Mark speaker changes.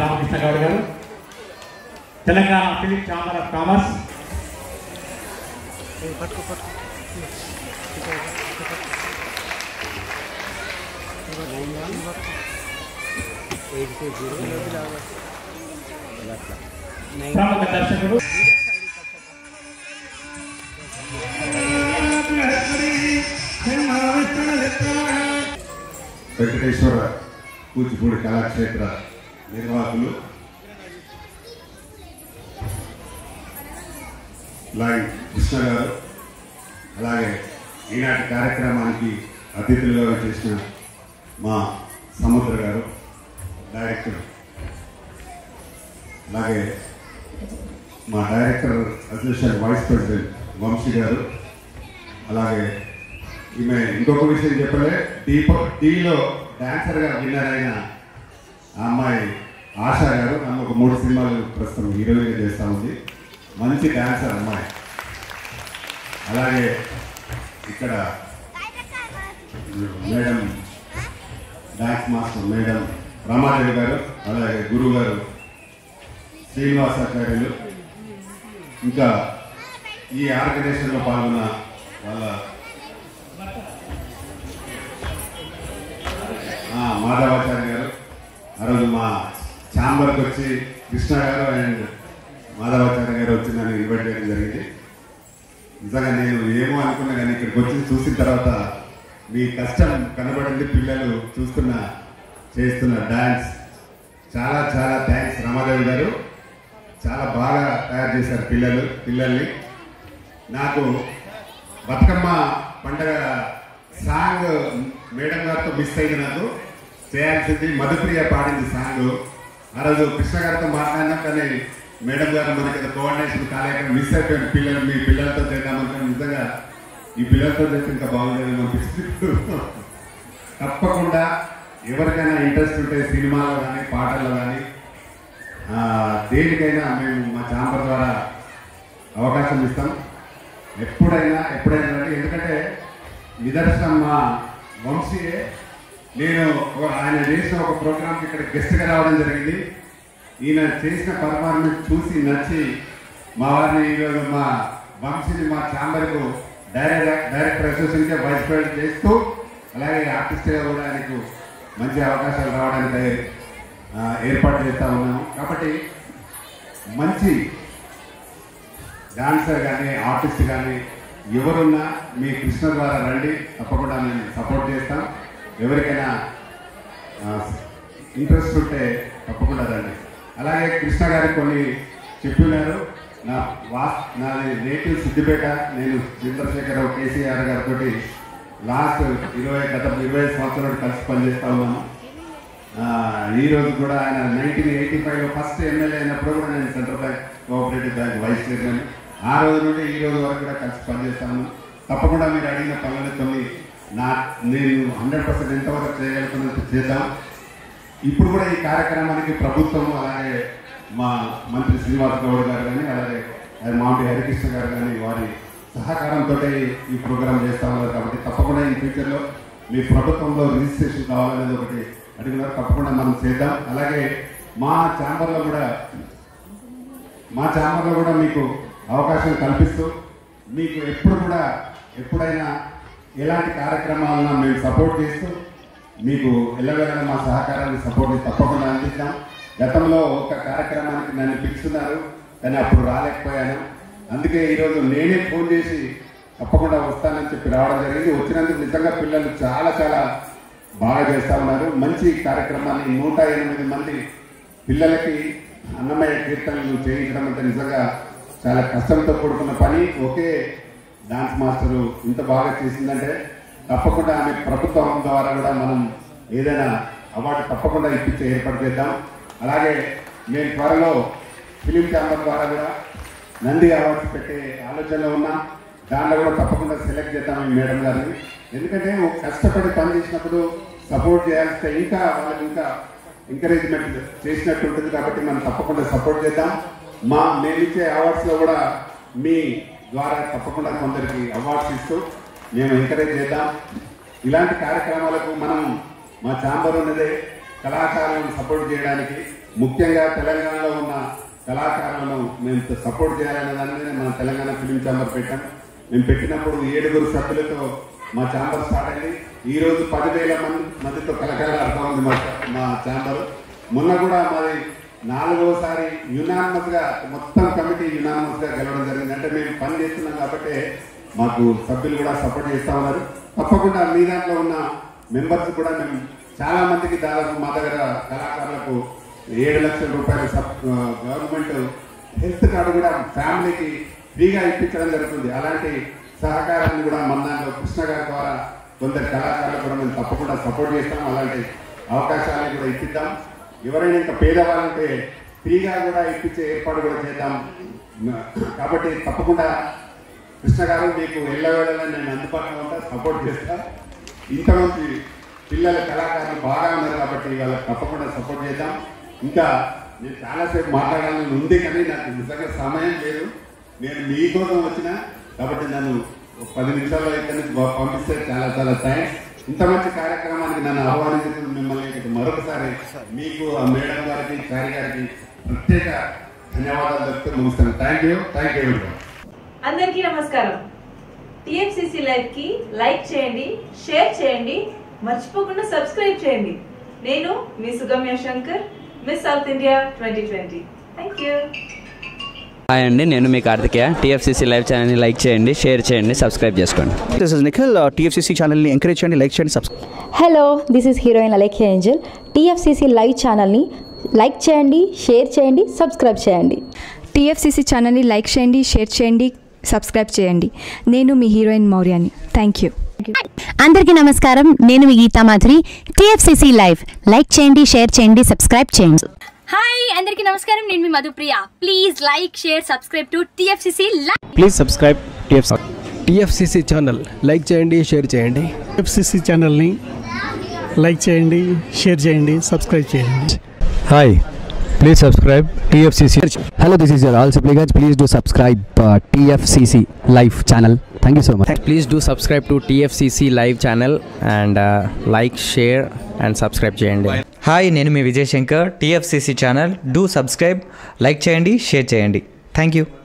Speaker 1: రామకృష్ణ గౌడ్ గారు Telangana Film Chamber of Commerce ప్రముఖ దర్శకుడు
Speaker 2: వెంకటేశ్వర కూచిపూడి కళాక్షేత్ర నిర్వాహకులు లాయ్ కృష్ణ గారు అలాగే ఈనాటి కార్యక్రమానికి అతిథులుగా చేసిన మా సముద్ర గారు డైరెక్టర్ అలాగే మా director association vice president Vamshi గారు అలాగే ఈమె ఇంకొక విషయం చెప్పలే డీపో డీలో డాన్సర్గా విన్నర్ అయిన ఆ అమ్మాయి ఆశా గారు ఆమె ఒక మూడు సినిమాలు ప్రస్తుతం హీరోయిన్గా చేస్తూ ఉంది మంచి డాన్సర్ అమ్మాయి అలాగే ఇక్కడ madam dance master madam Ramadevi గారు అలాగే గురువు గారు శ్రీనివాసాచార్యులు ఇంకా ఈ ఆర్గనైజేషన్లో పాల్గొన్న వాళ్ళ ఆ, మాధవాచార్య గారు ఆ రోజు మా ఛాంబర్కి వచ్చి కృష్ణ గారు అండ్ మాధవాచార్య గారు వచ్చి నన్ను ఇన్వైట్ చేయడం జరిగింది నిజంగా నేను ఏమో అనుకున్నా కానీ ఇక్కడికి వచ్చి చూసిన తర్వాత మీ కష్టం కనబడింది పిల్లలు చూస్తున్న చేస్తున్న డాన్స్ చాలా చాలా థ్యాంక్స్ రమాదేవి గారు చాలా బాగా తయారు చేశారు పిల్లలు పిల్లల్ని నాకు బతుకమ్మ పండగ సాంగ్ మేడం గారితో మిస్ అయింది నాకు చేయాల్సింది మధుప్రియ పాడింది సాంగ్ ఆ రోజు కృష్ణ గారితో మాట్లాడినా కానీ మేడం గారు మనకి కోఆర్డినేషన్ కాలేక మిస్ అయిపోయిన పిల్లలు మీ పిల్లలతో చేద్దామనుకుని నిజంగా ఈ పిల్లలతో చేస్తే ఇంకా బాగుండేది అనిపిస్తుంది తప్పకుండా ఎవరికైనా ఇంట్రెస్ట్ ఉంటే సినిమాలో కానీ పాటల్లో కానీ ఆ, దేనికైనా మేము మా ఛాంబర్ ద్వారా అవకాశం ఇస్తాం ఎప్పుడైనా ఎప్పుడైనా రండి ఎందుకంటే నిదర్శనం మా వంశీయే నేను ఒక- ఆయన చేసిన ఒక ప్రోగ్రామ్కి ఇక్కడ గెస్ట్గా రావడం జరిగింది ఈయన చేసిన పర్ఫార్మెన్స్ చూసి నచ్చి మా వారిని ఈరోజు మా వంశీని మా ఛాంబర్కు డైరెక్టర్ డైరెక్టర్ అసోసియేషన్కి వైస్ ప్రెసిడెంట్ చేస్తూ అలాగే ఆర్టిస్ట్గా కూడా ఆయనకు మంచి అవకాశాలు రావడానికి ఆ, ఏర్పాటు చేస్తూ ఉన్నాము కాబట్టి మంచి డాన్సర్ కానీ ఆర్టిస్ట్ కానీ ఎవరున్నా మీ కృష్ణ ద్వారా రండి తప్పకుండా మేము సపోర్ట్ చేస్తాం ఎవరికైనా ఇంట్రెస్ట్ ఉంటే తప్పకుండా రండి అలాగే కృష్ణ గారికి కొన్ని చెప్పినారు నా వా నాది నేటివ్ సిద్దిపేట నేను చంద్రశేఖరరావు కేసీఆర్ గారితో లాస్ట్ ఇరవై గత ఇరవై సంవత్సరాలు కలిసి పనిచేస్తా ఉన్నాను ఆ, ఈ రోజు కూడా ఆయన నైన్టీన్ ఎయిటీ ఫైవ్ లో ఫస్ట్ ఎమ్మెల్యే అయినప్పుడు కూడా నేను central bank cooperative bank vice chairman ఆ రోజు నుండి ఈ రోజు వరకు కూడా కలిసి పనిచేస్తాను తప్పకుండా మీరు అడిగిన పనులు కొన్ని నా నేను హండ్రెడ్ పర్సెంట్ ఎంతవరకు చేయగలుగుతున్నట్టు చేద్దాం ఇప్పుడు కూడా ఈ కార్యక్రమానికి ప్రభుత్వం అలాగే మా మంత్రి శ్రీనివాస్ గౌడ్ గారు కానీ అలాగే ఆయన మామిడి హరికృష్ణ గారు కానీ వారి సహకారంతో ఈ ప్రోగ్రాం చేస్తా ఉన్నారు కాబట్టి తప్పకుండా ఈ ఫ్యూచర్లో మీ ప్రభుత్వంలో రిజిస్ట్రేషన్ కావాలనేది ఒకటి అడిగినారు తప్పకుండా మనం చేద్దాం అలాగే మా ఛాంబర్లో కూడా మా ఛాంబర్లో కూడా మీకు అవకాశం కల్పిస్తూ మీకు ఎప్పుడు కూడా ఎప్పుడైనా ఎలాంటి కార్యక్రమాలను మేము సపోర్ట్ చేస్తూ మీకు ఎల్లవేళ మా సహకారాన్ని సపోర్ట్ తప్పకుండా అందిస్తాం గతంలో ఒక కార్యక్రమానికి నన్ను పిలుస్తున్నారు కానీ అప్పుడు రాలేకపోయాను అందుకే ఈరోజు నేనే ఫోన్ చేసి తప్పకుండా వస్తానని చెప్పి రావడం జరిగింది వచ్చినందుకు నిజంగా పిల్లలు చాలా చాలా బాగా చేస్తా ఉన్నారు మంచి కార్యక్రమాన్ని నూట ఎనిమిది మంది పిల్లలకి అన్నమయ్య కీర్తనలు చేయించడం అంటే నిజంగా చాలా కష్టంతో కూడుకున్న పని ఒకే డాన్స్ మాస్టరు ఇంత బాగా చేసిందంటే తప్పకుండా ఆమె ప్రభుత్వం ద్వారా కూడా మనం ఏదైనా అవార్డు తప్పకుండా ఇప్పించే ఏర్పాటు చేద్దాం అలాగే మేము త్వరలో ఫిలిం ఛాంబర్ ద్వారా కూడా నంది అవార్డ్స్ పెట్టే ఆలోచనలో ఉన్నాం దాంట్లో కూడా తప్పకుండా సెలెక్ట్ చేద్దాం ఈ మేడం గారిని ఎందుకంటే ఒక కష్టపడి పని చేసినప్పుడు సపోర్ట్ చేయాల్సి ఇంకా వాళ్ళకి ఇంకా ఎంకరేజ్మెంట్ చేసినట్టు ఉంటుంది కాబట్టి మనం తప్పకుండా సపోర్ట్ చేద్దాం మా మేము ఇచ్చే అవార్డ్స్లో కూడా మీ ద్వారా తప్పకుండా కొందరికి అవార్డ్స్ ఇస్తూ మేము ఎంకరేజ్ చేద్దాం ఇలాంటి కార్యక్రమాలకు మనం మా ఛాంబర్ ఉన్నదే కళాకారులను సపోర్ట్ చేయడానికి ముఖ్యంగా తెలంగాణలో ఉన్న కళాకారులను మేము సపోర్ట్ చేయాలనే దాని మీద మన తెలంగాణ ఫిలిం ఛాంబర్ పెట్టాం మేము పెట్టినప్పుడు ఏడుగురు సభ్యులతో మా ఛాంబర్ స్టార్ట్ అయింది ఈ రోజు పదివేల మంది మందితో కలకలాడుతూ ఉంది మా మా ఛాంబర్ మొన్న కూడా మాది నాలుగోసారి యునానిమస్ గా మొత్తం కమిటీ యునానిమస్ గా గెలవడం జరిగింది అంటే మేము పని చేస్తున్నాం కాబట్టి మాకు సభ్యులు కూడా సపోర్ట్ చేస్తా ఉన్నారు తప్పకుండా మీ దాంట్లో ఉన్న మెంబర్స్ కూడా మేము చాలా మందికి దాదాపు మా దగ్గర కళాకారులకు ఏడు లక్షల రూపాయలు సబ్ గవర్నమెంట్ హెల్త్ కార్డు కూడా ఫ్యామిలీకి ఫ్రీగా ఇప్పించడం జరుగుతుంది అలాంటి సహకారాన్ని కూడా మన దాంట్లో కృష్ణ గారి ద్వారా కొందరు కళాకారులకు కూడా మేము తప్పకుండా సపోర్ట్ చేస్తాం అలాంటి అవకాశాలను కూడా ఇప్పిద్దాం ఎవరైనా ఇంకా పేదవాళ్ళంటే ఫ్రీగా కూడా ఇప్పించే ఏర్పాటు కూడా చేద్దాం కాబట్టి తప్పకుండా కృష్ణ గారు మీకు ఎల్లవేళలా నేను అందుబాటులో ఉంటా సపోర్ట్ చేస్తా ఇంతమంది పిల్లల కళాకారులు బాగా ఉన్నారు కాబట్టి వాళ్ళకి తప్పకుండా సపోర్ట్ చేద్దాం ఇంకా నేను చాలాసేపు మాట్లాడాలని ఉంది కానీ నాకు నిజంగా సమయం లేదు నేను మీకోసం వచ్చిన కాబట్టి నన్ను ఒక పది నిమిషాల్లో ఇక్కడి నుంచి బా- పంపిస్తే చాలా చాలా థ్యాంక్స్ ఇంత మంచి కార్యక్రమానికి నన్ను ఆహ్వానించిన మిమ్మల్ని ఇక్కడ మరొకసారి మీకు ఆ మేడం గారికి చారి గారికి ప్రత్యేక ధన్యవాదాలు చెప్తూ ముగిస్తాను థ్యాంక్ యూ థ్యాంక్ యూ
Speaker 3: అందరికీ నమస్కారం టిఎఫ్సిసి లైవ్ కి లైక్ చేయండి షేర్ చేయండి మర్చిపోకుండా సబ్స్క్రైబ్ చేయండి నేను మీ Sugamya Shankar miss South India twenty twenty thank you
Speaker 4: hi అండి నేను మీ కార్తికేయ టీఎఫ్సీసీ లైవ్ ఛానల్ని లైక్ చేయండి షేర్ చేయండి సబ్స్క్రైబ్ చేసుకోండి
Speaker 5: దిస్ ఇస్ నిఖిల్ టీఎఫ్సీసీ ఛానల్ని ఎంకరేజ్ చేయండి లైక్ చేయండి subscribe
Speaker 6: hello this is heroine Alekhya angel TFCC live ఛానల్ని లైక్ చేయండి షేర్ చేయండి సబ్స్క్రైబ్ చేయండి
Speaker 7: టీఎఫ్సీసీ ఛానల్ని లైక్ చేయండి షేర్ చేయండి సబ్స్క్రైబ్ చేయండి నేను మీ హీరోయిన్ మౌర్యాని థ్యాంక్ యూ
Speaker 8: అందరికీ నమస్కారం నేను మీ Geetha Madhuri TFCC live like చేయండి షేర్ చేయండి సబ్స్క్రైబ్ చేయండి
Speaker 9: హాయ్ అందరికీ నమస్కారం నేను మీ Madhupriya please like share subscribe to TFCC live
Speaker 5: please subscribe TFC
Speaker 10: TFCC channel like చేయండి షేర్ చేయండి
Speaker 11: ఎఫ్సిసి ఛానల్ని లైక్ చేయండి షేర్ చేయండి సబ్స్క్రైబ్ చేయండి
Speaker 10: hi please subscribe TFCC hello this is యర్ ఆల్ సిప్లిగన్స్ please do subscribe TFCC live channel thank you so much
Speaker 4: please do subscribe to TFCC live channel and like share and subscribe చేయండి
Speaker 12: hi నేను మీ Vijay Shankar TFCC channel do subscribe like చేయండి share చేయండి thank you